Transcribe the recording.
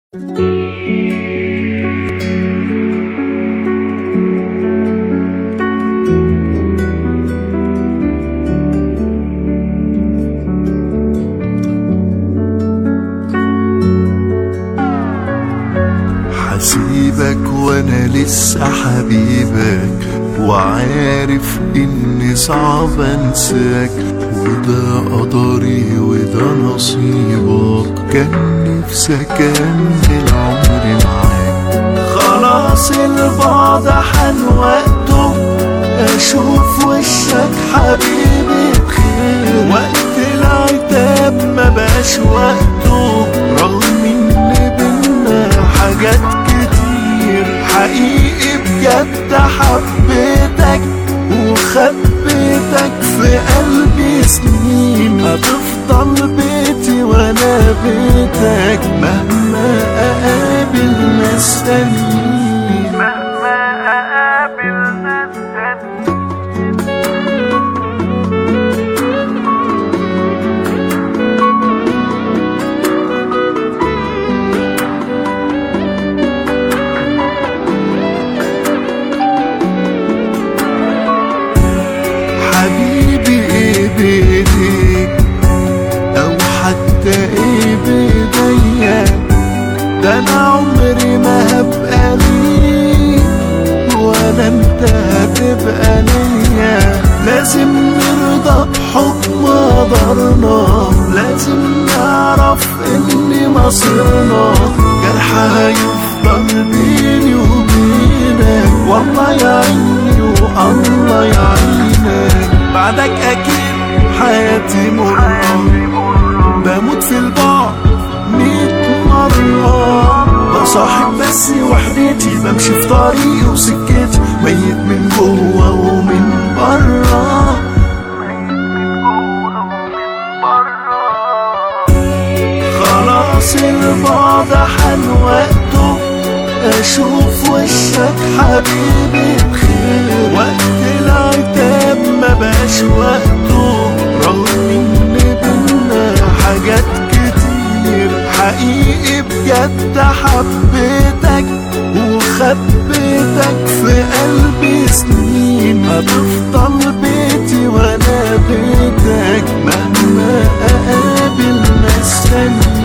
حسيبك وانا لسه حبيبك وعارف اني صعب انساك وده قدري وده نصيبك كان نفسي اكمل عمري معاك خلاص البعد حان وقته اشوف وشك حبيبي بخير وقت العتاب ما بقاش وقته رغم ان بينا حاجات كتير حقيقي بجد حبيتك وخبيتك في قلبي سنين هتفضل بيتي وانا بيتك مهما اقابل ناس تانيين مهما أقابل ناس تانيين حبيبي ايه بايديك او حتى ايه بايديا ده انا عمري ما هبقى ليك ولا انت هتبقى ليا لازم نرضى بحكم قدرنا لازم نعرف ان مصيرنا جرح هيفضل بيني وبينك والله يعيني والله يعينك بعدك اكيد حياتي مرة بموت في البعد ميت مرة بصاحب بس وحدتي بمشي في طريقي وسكتي ميت من جوه ومن بره خلاص البعد حان وقته اشوف وشك حبيبي بخير وقت العتاب ما بقاش وقته رغم ان بينا حاجات كتير حقيقي بجد حبيتك وخبيتك في قلبي سنين هتفضل بيتي وانا بيتك مهما اقابل ناس تانيين